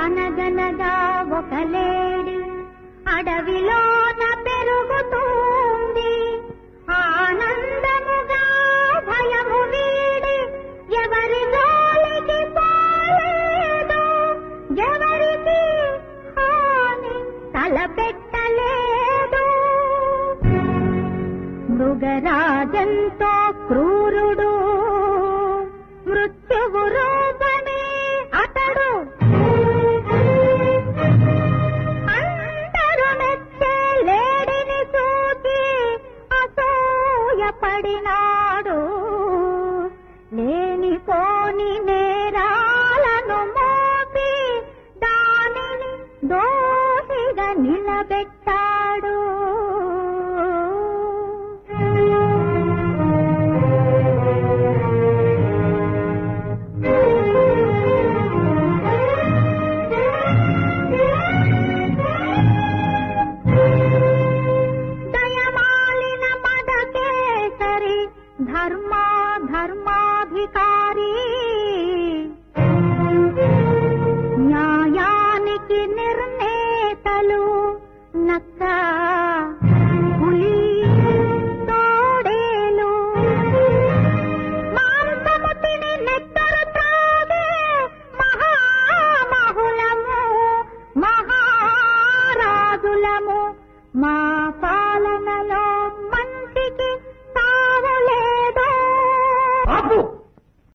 అనగనగా ఒక లేడి అడవిలోన పెరుగుతుంది ఆనందముగా భయము వీడి ఎవరి జోలికి పోలేదు ఎవరికి హాని తలపెట్టలేదు మృగరాజంతో క్రూరుడు మృత్యువు రూపమే అతడు అందరు మెచ్చే లేడిని చూసి అసూయపడినాడు లేనిపోని నేరాలను మోపి దానిని దోషిగా నిలబెట్టాడు దయమాలిన మదకేసరి ధర్మా ధర్మాధికారి